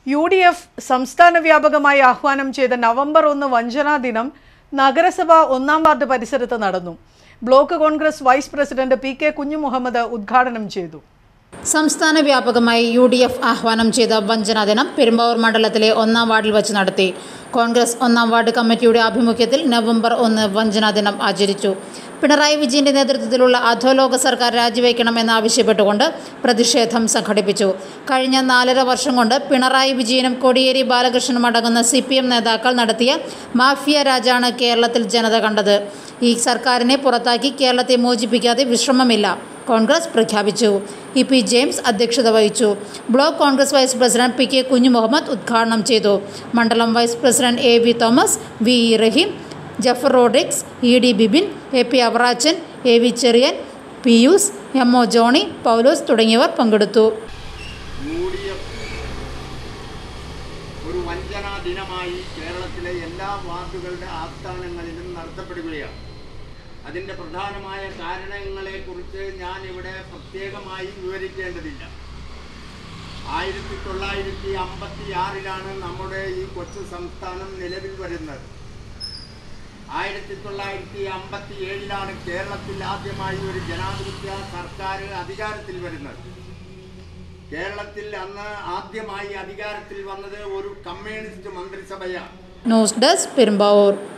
U D F സംസ്ഥാന വ്യാപകമായി ആഹ്വാനം ചെയ്ത നവംബർ ഒന്ന് വഞ്ചനാ ദിനം നഗരസഭ ഒന്നാം വാർഡ് പരിസരത്ത് നടന്നു block Congress vice president P K Kunjumuhammad ഉദ്ഘാടനം ചെയ്തു സംസ്ഥാന വ്യാപകമായി യു ഡി എഫ് ആഹ്വാനം ചെയ്ത വഞ്ചനാ ദിനം പെരുമ്പാവൂർ മണ്ഡലത്തിലെ ഒന്നാം വാർഡിൽ വച്ച് നടത്തി കോൺഗ്രസ് ഒന്നാം വാർഡ് കമ്മിറ്റിയുടെ ആഭിമുഖ്യത്തിൽ നവംബർ ഒന്ന് വഞ്ചനാ ദിനം ആചരിച്ചു പിണറായി വിജയന്റെ നേതൃത്വത്തിലുള്ള അധോലോക സർക്കാർ രാജിവെക്കണമെന്നാവശ്യപ്പെട്ടുകൊണ്ട് പ്രതിഷേധം സംഘടിപ്പിച്ചു കഴിഞ്ഞ നാലര വർഷം കൊണ്ട് പിണറായി വിജയനും കോടിയേരി ബാലകൃഷ്ണനും അടങ്ങുന്ന സി പി എം നേതാക്കൾ നടത്തിയ മാഫിയ രാജാണ് കേരളത്തിൽ ജനത കണ്ടത് ഈ സർക്കാരിനെ പുറത്താക്കി കേരളത്തെ മോചിപ്പിക്കാതെ വിശ്രമമില്ല കോൺഗ്രസ് പ്രഖ്യാപിച്ചു ഇ പി ജെയിംസ് അധ്യക്ഷത വഹിച്ചു block Congress vice president P K Kunjumuhammad ഉദ്ഘാടനം ചെയ്തു മണ്ഡലം vice president A V Thomas V E Raheem Jafar Rodrigues E D Bibin A P Avarachan A V Cherian Pius M O Johny Paulose തുടങ്ങിയവർ പങ്കെടുത്തു യു ഡി എഫ് ഒരു വഞ്ചനാ ദിനമായി കേരളത്തിലെ എല്ലാ വാർഡുകളുടെ ആസ്ഥാനങ്ങളിലും നടത്തപ്പെടുകയാണ് അതിൻ്റെ പ്രധാനമായ കാരണങ്ങളെക്കുറിച്ച് ഞാൻ ഇവിടെ പ്രത്യേകമായി വിവരിക്കേണ്ടതില്ല ആയിരത്തി തൊള്ളായിരത്തി അമ്പത്തി ആറിലാണ് നമ്മുടെ ഈ കൊച്ചു സംസ്ഥാനം നിലവിൽ വരുന്നത് ആയിരത്തി തൊള്ളായിരത്തി അമ്പത്തി ഏഴിലാണ് കേരളത്തിൽ ആദ്യമായി ഒരു ജനാധിപത്യ സർക്കാർ അധികാരത്തിൽ വരുന്നത് കേരളത്തിൽ അന്ന് ആദ്യമായി അധികാരത്തിൽ വന്നത് ഒരു കമ്മ്യൂണിസ്റ്റ് മന്ത്രിസഭയാണ് ന്യൂസ് ഡെസ്ക് പെരുമ്പാവൂർ